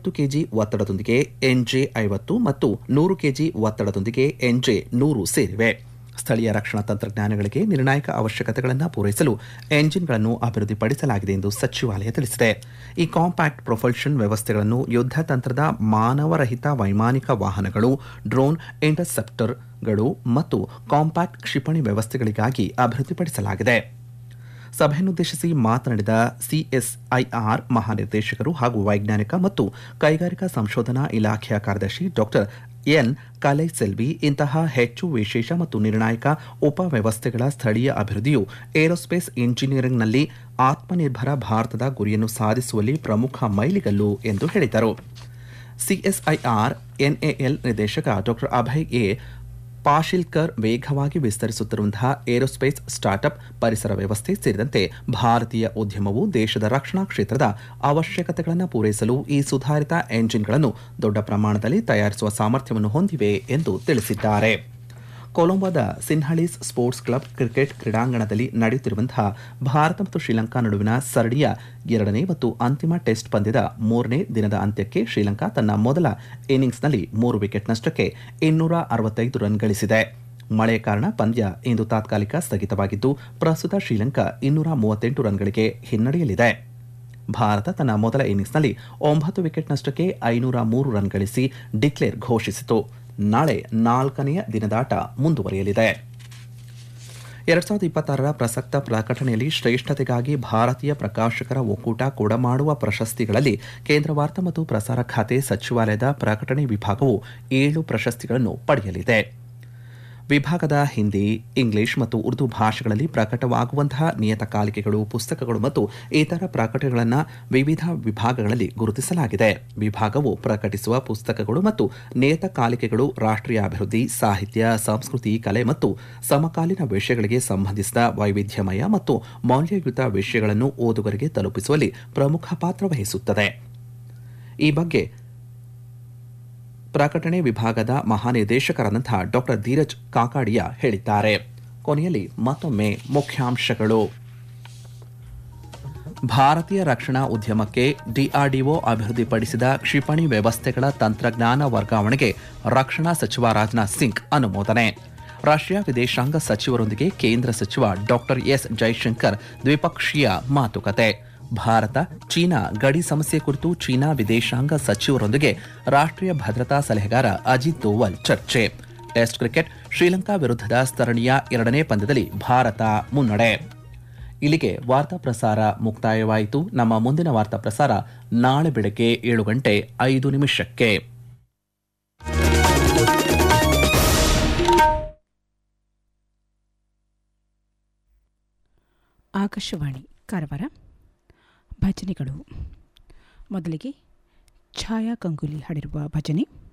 ಹತ್ತು KG ಒತ್ತಡದೊಂದಿಗೆ NJ ಐವತ್ತು ಮತ್ತು ನೂರು ಕೆಜಿ ಒತ್ತಡದೊಂದಿಗೆ ಎನ್ಜೆ ನೂರು ಸೇರಿವೆ ಸ್ಥಳೀಯ ರಕ್ಷಣಾ ತಂತ್ರಜ್ಞಾನಗಳಿಗೆ ನಿರ್ಣಾಯಕ ಅವಶ್ಯಕತೆಗಳನ್ನು ಪೂರೈಸಲು ಎಂಜಿನ್ಗಳನ್ನು ಅಭಿವೃದ್ಧಿಪಡಿಸಲಾಗಿದೆ ಎಂದು ಸಚಿವಾಲಯ ತಿಳಿಸಿದೆ ಈ ಕಾಂಪ್ಯಾಕ್ಟ್ ಪ್ರೊಪಲ್ಷನ್ ವ್ಯವಸ್ಥೆಗಳನ್ನು ಯುದ್ಧ ತಂತ್ರದ ಮಾನವರಹಿತ ವೈಮಾನಿಕ ವಾಹನಗಳು ಡ್ರೋನ್ ಇಂಟರ್ಸೆಪ್ಟರ್ಗಳು ಮತ್ತು ಕಾಂಪ್ಯಾಕ್ಟ್ ಕ್ಷಿಪಣಿ ವ್ಯವಸ್ಥೆಗಳಿಗಾಗಿ ಅಭಿವೃದ್ಧಿಪಡಿಸಲಾಗಿದೆ ಸಭೆಯನ್ನುದ್ದೇಶಿಸಿ ಮಾತನಾಡಿದ ಸಿಎಸ್ಐಆರ್ ಮಹಾನಿರ್ದೇಶಕರು ಹಾಗೂ ವೈಜ್ಞಾನಿಕ ಮತ್ತು ಕೈಗಾರಿಕಾ ಸಂಶೋಧನಾ ಇಲಾಖೆಯ ಕಾರ್ಯದರ್ಶಿ ಡಾಕ್ಟರ್ ಎನ್ ಕಲೈಸೆಲ್ವಿ ಇಂತಹ ಹೆಚ್ಚು ವಿಶೇಷ ಮತ್ತು ನಿರ್ಣಾಯಕ ಉಪವ್ಯವಸ್ಥೆಗಳ ಸ್ಥಳೀಯ ಅಭಿವೃದ್ಧಿಯು ಏರೋಸ್ಪೇಸ್ ಇಂಜಿನಿಯರಿಂಗ್ನಲ್ಲಿ ಆತ್ಮನಿರ್ಭರ ಭಾರತದ ಗುರಿಯನ್ನು ಸಾಧಿಸುವಲ್ಲಿ ಪ್ರಮುಖ ಮೈಲಿಗಲ್ಲು ಎಂದು ಹೇಳಿದರು ಸಿಎಸ್ಐಆರ್ ಎನ್ಎಎಲ್ ನಿರ್ದೇಶಕ ಡಾಕ್ಟರ್ ಅಭಯ್ ಎ ಪಾಶಿಲ್ಕರ್ ವೇಗವಾಗಿ ವಿಸ್ತರಿಸುತ್ತಿರುವಂತಹ ಏರೋಸ್ಪೇಸ್ ಸ್ಟಾರ್ಟ್ಅಪ್ ಪರಿಸರ ವ್ಯವಸ್ಥೆ ಸೇರಿದಂತೆ ಭಾರತೀಯ ಉದ್ಯಮವು ದೇಶದ ರಕ್ಷಣಾ ಕ್ಷೇತ್ರದ ಅವಶ್ಯಕತೆಗಳನ್ನು ಪೂರೈಸಲು ಈ ಸುಧಾರಿತ ಎಂಜಿನ್ಗಳನ್ನು ದೊಡ್ಡ ಪ್ರಮಾಣದಲ್ಲಿ ತಯಾರಿಸುವ ಸಾಮರ್ಥ್ಯವನ್ನು ಹೊಂದಿವೆ ಎಂದು ತಿಳಿಸಿದ್ದಾರೆ ಕೊಲಂಬೋದ ಸಿನ್ಹಳೀಸ್ ಸ್ಪೋರ್ಟ್ಸ್ ಕ್ಲಬ್ ಕ್ರಿಕೆಟ್ ಕ್ರೀಡಾಂಗಣದಲ್ಲಿ ನಡೆಯುತ್ತಿರುವಂತಹ ಭಾರತ ಮತ್ತು ಶ್ರೀಲಂಕಾ ನಡುವಿನ ಸರಣಿಯ ಎರಡನೇ ಮತ್ತು ಅಂತಿಮ ಟೆಸ್ಟ್ ಪಂದ್ಯದ ಮೂರನೇ ದಿನದ ಅಂತ್ಯಕ್ಕೆ ಶ್ರೀಲಂಕಾ ತನ್ನ ಮೊದಲ ಇನ್ನಿಂಗ್ಸ್ನಲ್ಲಿ ಮೂರು ವಿಕೆಟ್ ನಷ್ಟಕ್ಕೆ ಇನ್ನೂರ ಅರವತ್ತೈದು ರನ್ ಗಳಿಸಿದೆ ಮಳೆಯ ಕಾರಣ ಪಂದ್ಯ ಇಂದು ತಾತ್ಕಾಲಿಕ ಸ್ಥಗಿತವಾಗಿದ್ದು ಪ್ರಸ್ತುತ ಶ್ರೀಲಂಕಾ ಇನ್ನೂರ ಮೂವತ್ತೆಂಟು ರನ್ಗಳಿಗೆ ಹಿನ್ನಡೆಯಲಿದೆ ಭಾರತ ತನ್ನ ಮೊದಲ ಇನ್ನಿಂಗ್ಸ್ನಲ್ಲಿ ಒಂಬತ್ತು ವಿಕೆಟ್ ನಷ್ಟಕ್ಕೆ ಐನೂರ ಮೂರು ರನ್ ಗಳಿಸಿ ಡಿಕ್ಲೇರ್ ಘೋಷಿಸಿತು ನಾಳೆ ನಾಲ್ಕನೆಯ ದಿನದಾಟ ಮುಂದುವರಿಯಲಿದೆ ಎರಡ್ ಸಾವಿರದ ಇಪ್ಪತ್ತಾರರ ಪ್ರಸಕ್ತ ಪ್ರಕಟಣೆಯಲ್ಲಿ ಶ್ರೇಷ್ಠತೆಗಾಗಿ ಭಾರತೀಯ ಪ್ರಕಾಶಕರ ಒಕ್ಕೂಟ ಕೊಡಮಾಡುವ ಪ್ರಶಸ್ತಿಗಳಲ್ಲಿ ಕೇಂದ್ರ ವಾರ್ತಾ ಮತ್ತು ಪ್ರಸಾರ ಖಾತೆ ಸಚಿವಾಲಯದ ಪ್ರಕಟಣೆ ವಿಭಾಗವು ಏಳು ಪ್ರಶಸ್ತಿಗಳನ್ನು ಪಡೆಯಲಿದೆ ವಿಭಾಗದ ಹಿಂದಿ ಇಂಗ್ಲಿಷ್ ಮತ್ತು ಉರ್ದು ಭಾಷೆಗಳಲ್ಲಿ ಪ್ರಕಟವಾಗುವಂತಹ ನಿಯತಕಾಲಿಕೆಗಳು ಪುಸ್ತಕಗಳು ಮತ್ತು ಇತರ ಪ್ರಕಟಣೆಗಳನ್ನು ವಿವಿಧ ವಿಭಾಗಗಳಲ್ಲಿ ಗುರುತಿಸಲಾಗಿದೆ ವಿಭಾಗವು ಪ್ರಕಟಿಸುವ ಪುಸ್ತಕಗಳು ಮತ್ತು ನಿಯತಕಾಲಿಕೆಗಳು ರಾಷ್ಟ್ರೀಯ ಅಭಿವೃದ್ಧಿ ಸಾಹಿತ್ಯ ಸಂಸ್ಕೃತಿ ಕಲೆ ಮತ್ತು ಸಮಕಾಲೀನ ವಿಷಯಗಳಿಗೆ ಸಂಬಂಧಿಸಿದ ವೈವಿಧ್ಯಮಯ ಮತ್ತು ಮೌಲ್ಯಯುತ ವಿಷಯಗಳನ್ನು ಓದುಗರಿಗೆ ತಲುಪಿಸುವಲ್ಲಿ ಪ್ರಮುಖ ಪಾತ್ರ ವಹಿಸುತ್ತದೆ ಈ ಬಗ್ಗೆ ಪ್ರಕಟಣೆ ವಿಭಾಗದ ಮಹಾನಿರ್ದೇಶಕರಾದಂತಹ ಡಾಕ್ಟರ್ ಧೀರಜ್ ಕಾಕಾಡಿಯಾ ಹೇಳಿದ್ದಾರೆ ಕೊನೆಯಲ್ಲಿ ಮತ್ತೊಮ್ಮೆ ಮುಖ್ಯಾಂಶಗಳು ಭಾರತೀಯ ರಕ್ಷಣಾ ಉದ್ಯಮಕ್ಕೆ ಡಿಆರ್ಡಿಒ ಅಭಿವೃದ್ಧಿಪಡಿಸಿದ ಕ್ಷಿಪಣಿ ವ್ಯವಸ್ಥೆಗಳ ತಂತ್ರಜ್ಞಾನ ವರ್ಗಾವಣೆಗೆ ರಕ್ಷಣಾ ಸಚಿವ ರಾಜನಾಥ್ ಸಿಂಗ್ ಅನುಮೋದನೆ ರಷ್ಯಾ ವಿದೇಶಾಂಗ ಸಚಿವರೊಂದಿಗೆ ಕೇಂದ್ರ ಸಚಿವ ಡಾಕ್ಟರ್ ಎಸ್ ಜೈಶಂಕರ್ ದ್ವಿಪಕ್ಷೀಯ ಮಾತುಕತೆ ಭಾರತ ಚೀನಾ ಗಡಿ ಸಮಸ್ಯೆ ಕುರಿತು ಚೀನಾ ವಿದೇಶಾಂಗ ಸಚಿವರೊಂದಿಗೆ ರಾಷ್ಟ್ರೀಯ ಭದ್ರತಾ ಸಲಹೆಗಾರ ಅಜಿತ್ ದೋವಲ್ ಚರ್ಚೆ ಟೆಸ್ಟ್ ಕ್ರಿಕೆಟ್ ಶ್ರೀಲಂಕಾ ವಿರುದ್ಧದ ಸರಣಿಯ ಎರಡನೇ ಪಂದ್ಯದಲ್ಲಿ ಭಾರತ ಮುನ್ನಡೆ ಇಲ್ಲಿಗೆ ವಾರ್ತಾ ಪ್ರಸಾರ ಮುಕ್ತಾಯವಾಯಿತು ನಮ್ಮ ಮುಂದಿನ ವಾರ್ತಾ ಪ್ರಸಾರ ನಾಳೆ ಬೆಳಗ್ಗೆ ಏಳು ಗಂಟೆ ಐದು ನಿಮಿಷಕ್ಕೆ ಆಕಾಶವಾಣಿ ಕಾರವಾರ ಭಜನೆಗಳು ಮೊದಲಿಗೆ ಛಾಯಾ ಗಂಗೂಲಿ ಹಾಡಿರುವ ಭಜನೆ